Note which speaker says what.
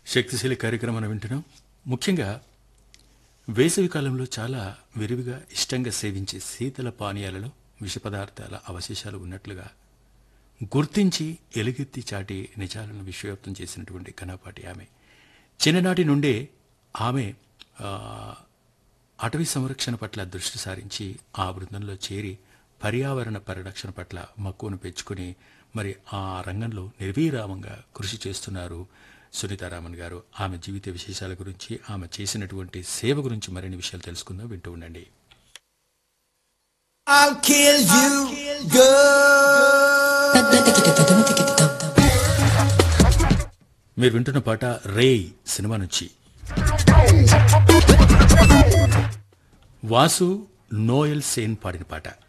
Speaker 1: శక్తిశీలి కార్యక్రమాన్ని వింటున్నాం ముఖ్యంగా వేసవి కాలంలో చాలా విరివిగా ఇష్టంగా సేవించే శీతల పానీయాలలో విష పదార్థాల అవశేషాలు ఉన్నట్లుగా గుర్తించి ఎలుగెత్తి చాటి నిజాలను విశ్వవ్యాప్తం చేసినటువంటి కనపాటి ఆమె చిన్ననాటి నుండే ఆమె ఆ, అటవీ సంరక్షణ పట్ల దృష్టి సారించి ఆ బృందంలో చేరి పర్యావరణ పరిరక్షణ పట్ల మక్కువను పెంచుకుని మరి ఆ రంగంలో నిర్వీరామంగా కృషి చేస్తున్నారు సునీతారామన్ గారు ఆమె జీవిత విశేషాల గురించి ఆమె చేసినటువంటి సేవ గురించి మరిన్ని విషయాలు తెలుసుకుందాం వింటూ ఉండండి
Speaker 2: I'll kill you, girl.
Speaker 1: మీరు వింటున్న పాట రేయ్ సినిమా నుంచి వాసు నోయల్ సేన్ పాడిన పాట